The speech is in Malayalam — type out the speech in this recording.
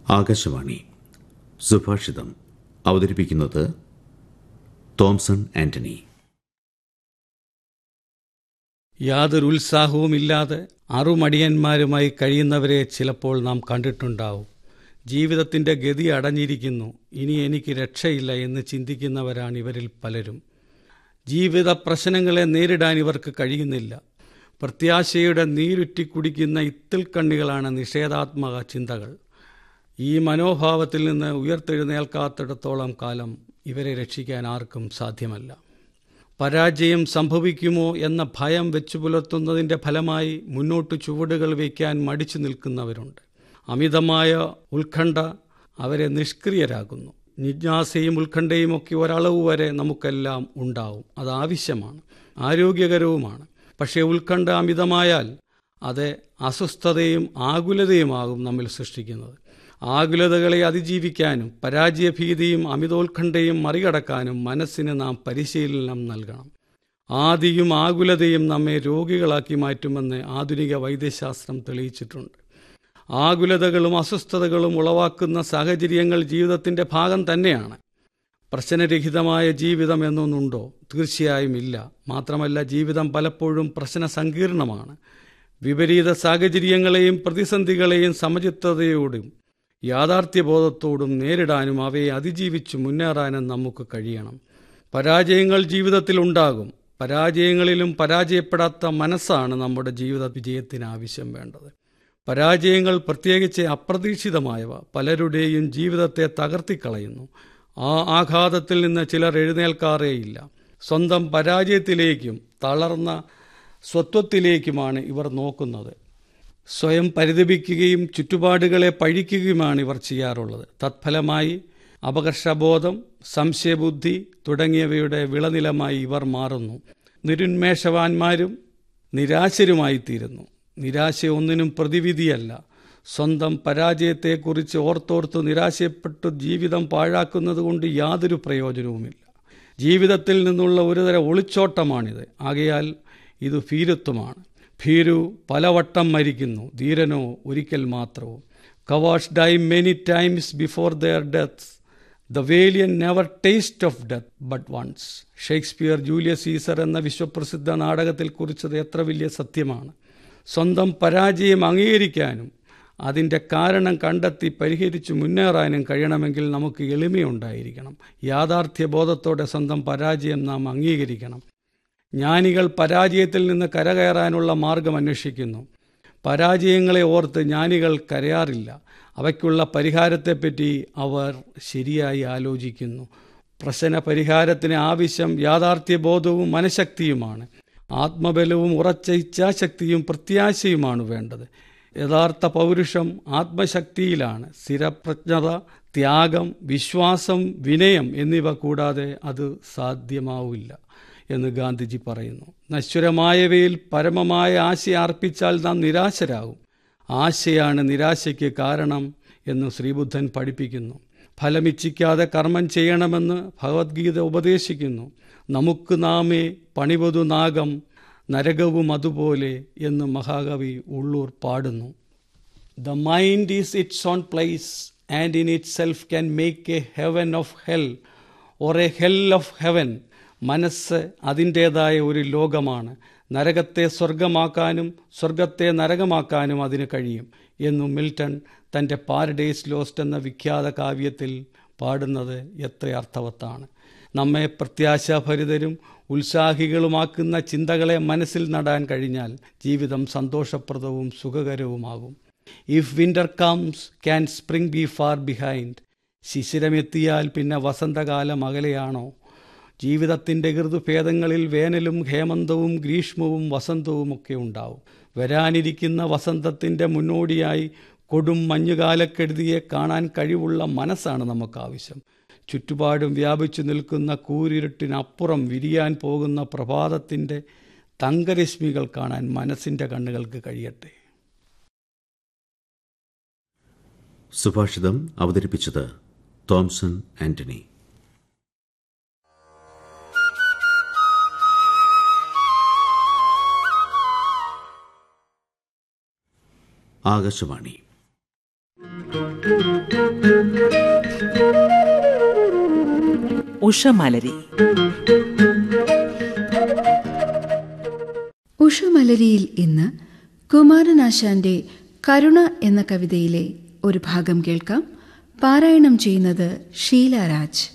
ആകാശവാണി സുഭാഷിതം അവതരിപ്പിക്കുന്നത് തോംസൺ ആന്റണി യാതൊരു ഉത്സാഹവുമില്ലാതെ അറുമടിയന്മാരുമായി കഴിയുന്നവരെ ചിലപ്പോൾ നാം കണ്ടിട്ടുണ്ടാവും ജീവിതത്തിന്റെ ഗതി അടഞ്ഞിരിക്കുന്നു ഇനി എനിക്ക് രക്ഷയില്ല എന്ന് ചിന്തിക്കുന്നവരാണ് ഇവരിൽ പലരും ജീവിത പ്രശ്നങ്ങളെ നേരിടാൻ ഇവർക്ക് കഴിയുന്നില്ല പ്രത്യാശയുടെ നീരുറ്റി കുടിക്കുന്ന ഇത്തിൽക്കണ്ണികളാണ് നിഷേധാത്മക ചിന്തകൾ ഈ മനോഭാവത്തിൽ നിന്ന് ഉയർത്തെഴുന്നേൽക്കാത്തിടത്തോളം കാലം ഇവരെ രക്ഷിക്കാൻ ആർക്കും സാധ്യമല്ല പരാജയം സംഭവിക്കുമോ എന്ന ഭയം വെച്ചു പുലർത്തുന്നതിൻ്റെ ഫലമായി മുന്നോട്ട് ചുവടുകൾ വയ്ക്കാൻ മടിച്ചു നിൽക്കുന്നവരുണ്ട് അമിതമായ ഉത്കണ്ഠ അവരെ നിഷ്ക്രിയരാകുന്നു ജിജ്ഞാസയും ഉത്കണ്ഠയും ഒക്കെ ഒരളവ് വരെ നമുക്കെല്ലാം ഉണ്ടാവും അത് ആവശ്യമാണ് ആരോഗ്യകരവുമാണ് പക്ഷേ ഉത്കണ്ഠ അമിതമായാൽ അത് അസ്വസ്ഥതയും ആകുലതയുമാകും നമ്മിൽ സൃഷ്ടിക്കുന്നത് ആകുലതകളെ അതിജീവിക്കാനും പരാജയഭീതിയും അമിതോത്കണ്ഠയും മറികടക്കാനും മനസ്സിന് നാം പരിശീലനം നൽകണം ആദിയും ആകുലതയും നമ്മെ രോഗികളാക്കി മാറ്റുമെന്ന് ആധുനിക വൈദ്യശാസ്ത്രം തെളിയിച്ചിട്ടുണ്ട് ആകുലതകളും അസ്വസ്ഥതകളും ഉളവാക്കുന്ന സാഹചര്യങ്ങൾ ജീവിതത്തിൻ്റെ ഭാഗം തന്നെയാണ് പ്രശ്നരഹിതമായ ജീവിതം എന്നൊന്നുണ്ടോ തീർച്ചയായും ഇല്ല മാത്രമല്ല ജീവിതം പലപ്പോഴും പ്രശ്ന സങ്കീർണമാണ് വിപരീത സാഹചര്യങ്ങളെയും പ്രതിസന്ധികളെയും സമചിത്തതയോടും യാഥാർത്ഥ്യബോധത്തോടും നേരിടാനും അവയെ അതിജീവിച്ച് മുന്നേറാനും നമുക്ക് കഴിയണം പരാജയങ്ങൾ ജീവിതത്തിൽ ഉണ്ടാകും പരാജയങ്ങളിലും പരാജയപ്പെടാത്ത മനസ്സാണ് നമ്മുടെ ജീവിത വിജയത്തിന് ആവശ്യം വേണ്ടത് പരാജയങ്ങൾ പ്രത്യേകിച്ച് അപ്രതീക്ഷിതമായവ പലരുടെയും ജീവിതത്തെ തകർത്തിക്കളയുന്നു ആ ആഘാതത്തിൽ നിന്ന് ചിലർ എഴുന്നേൽക്കാറേയില്ല സ്വന്തം പരാജയത്തിലേക്കും തളർന്ന സ്വത്വത്തിലേക്കുമാണ് ഇവർ നോക്കുന്നത് സ്വയം പരിതപിക്കുകയും ചുറ്റുപാടുകളെ പഴിക്കുകയുമാണ് ഇവർ ചെയ്യാറുള്ളത് തത്ഫലമായി അപകർഷബോധം സംശയബുദ്ധി തുടങ്ങിയവയുടെ വിളനിലമായി ഇവർ മാറുന്നു നിരുന്മേഷവാന്മാരും നിരാശരുമായിത്തീരുന്നു നിരാശ ഒന്നിനും പ്രതിവിധിയല്ല സ്വന്തം പരാജയത്തെക്കുറിച്ച് ഓർത്തോർത്ത് നിരാശപ്പെട്ടു ജീവിതം പാഴാക്കുന്നത് കൊണ്ട് യാതൊരു പ്രയോജനവുമില്ല ജീവിതത്തിൽ നിന്നുള്ള ഒരുതര ഒളിച്ചോട്ടമാണിത് ആകയാൽ ഇത് ഭീരുത്വമാണ് ഭീരു പലവട്ടം മരിക്കുന്നു ധീരനോ ഒരിക്കൽ മാത്രവും cowards die many times before their death the valiant never taste of death but once Shakespeare Julius Caesar എന്ന വിശ്വപ്രസിദ്ധ നാടകത്തിൽ കുറിച്ചത് എത്ര വലിയ സത്യമാണ് സ്വന്തം പരാജയം അംഗീകരിക്കാനും അതിൻ്റെ കാരണം കണ്ടെത്തി പരിഹരിച്ച് മുന്നേറാനും കഴിയണമെങ്കിൽ നമുക്ക് എളിമയുണ്ടായിരിക്കണം യാഥാർത്ഥ്യബോധത്തോടെ സ്വന്തം പരാജയം നാം അംഗീകരിക്കണം ജ്ഞാനികൾ പരാജയത്തിൽ നിന്ന് കരകയറാനുള്ള മാർഗം അന്വേഷിക്കുന്നു പരാജയങ്ങളെ ഓർത്ത് ജ്ഞാനികൾ കരയാറില്ല അവയ്ക്കുള്ള പരിഹാരത്തെപ്പറ്റി അവർ ശരിയായി ആലോചിക്കുന്നു പ്രശ്ന പരിഹാരത്തിന് ആവശ്യം യാഥാർത്ഥ്യബോധവും മനഃശക്തിയുമാണ് ആത്മബലവും ഉറച്ച ഇച്ഛാശക്തിയും പ്രത്യാശയുമാണ് വേണ്ടത് യഥാർത്ഥ പൗരുഷം ആത്മശക്തിയിലാണ് സ്ഥിരപ്രജ്ഞത ത്യാഗം വിശ്വാസം വിനയം എന്നിവ കൂടാതെ അത് സാധ്യമാവില്ല എന്ന് ഗാന്ധിജി പറയുന്നു നശ്വരമായവയിൽ പരമമായ ആശ അർപ്പിച്ചാൽ നാം നിരാശരാകും ആശയാണ് നിരാശയ്ക്ക് കാരണം എന്ന് ശ്രീബുദ്ധൻ പഠിപ്പിക്കുന്നു ഫലമിച്ഛിക്കാതെ കർമ്മം ചെയ്യണമെന്ന് ഭഗവത്ഗീത ഉപദേശിക്കുന്നു നമുക്ക് നാമേ പണിവതു നാഗം നരകവും അതുപോലെ എന്ന് മഹാകവി ഉള്ളൂർ പാടുന്നു the mind is its own place and in itself can make a heaven of hell or a hell of heaven മനസ്സ് അതിൻ്റേതായ ഒരു ലോകമാണ് നരകത്തെ സ്വർഗമാക്കാനും സ്വർഗത്തെ നരകമാക്കാനും അതിന് കഴിയും എന്നു മിൽട്ടൺ തൻ്റെ പാരഡൈസ് ലോസ്റ്റ് എന്ന വിഖ്യാത കാവ്യത്തിൽ പാടുന്നത് എത്ര അർത്ഥവത്താണ് നമ്മെ പ്രത്യാശാഭരിതരും ഉത്സാഹികളുമാക്കുന്ന ചിന്തകളെ മനസ്സിൽ നടാൻ കഴിഞ്ഞാൽ ജീവിതം സന്തോഷപ്രദവും സുഖകരവുമാകും if winter comes can spring be far behind ശിശിരമെത്തിയാൽ പിന്നെ വസന്തകാലം അകലെയാണോ ജീവിതത്തിൻ്റെ ഋതുഭേദങ്ങളിൽ വേനലും ഹേമന്തവും ഗ്രീഷ്മവും വസന്തവും ഒക്കെ ഉണ്ടാവും വരാനിരിക്കുന്ന വസന്തത്തിൻ്റെ മുന്നോടിയായി കൊടും മഞ്ഞുകാലക്കെടുതിയെ കാണാൻ കഴിവുള്ള മനസ്സാണ് നമുക്ക് ആവശ്യം ചുറ്റുപാടും വ്യാപിച്ചു നിൽക്കുന്ന കൂരിരുട്ടിനപ്പുറം വിരിയാൻ പോകുന്ന പ്രഭാതത്തിൻ്റെ തങ്കരശ്മികൾ കാണാൻ മനസ്സിൻ്റെ കണ്ണുകൾക്ക് കഴിയട്ടെ സുഭാഷിതം അവതരിപ്പിച്ചത് തോംസൺ ആന്റണി ആകാശവാണി ഉഷമലരി ഉഷമലരിയിൽ ഇന്ന് കുമാരനാശാന്റെ കരുണ എന്ന കവിതയിലെ ഒരു ഭാഗം കേൾക്കാം പാരായണം ചെയ്യുന്നത് ഷീല രാജ്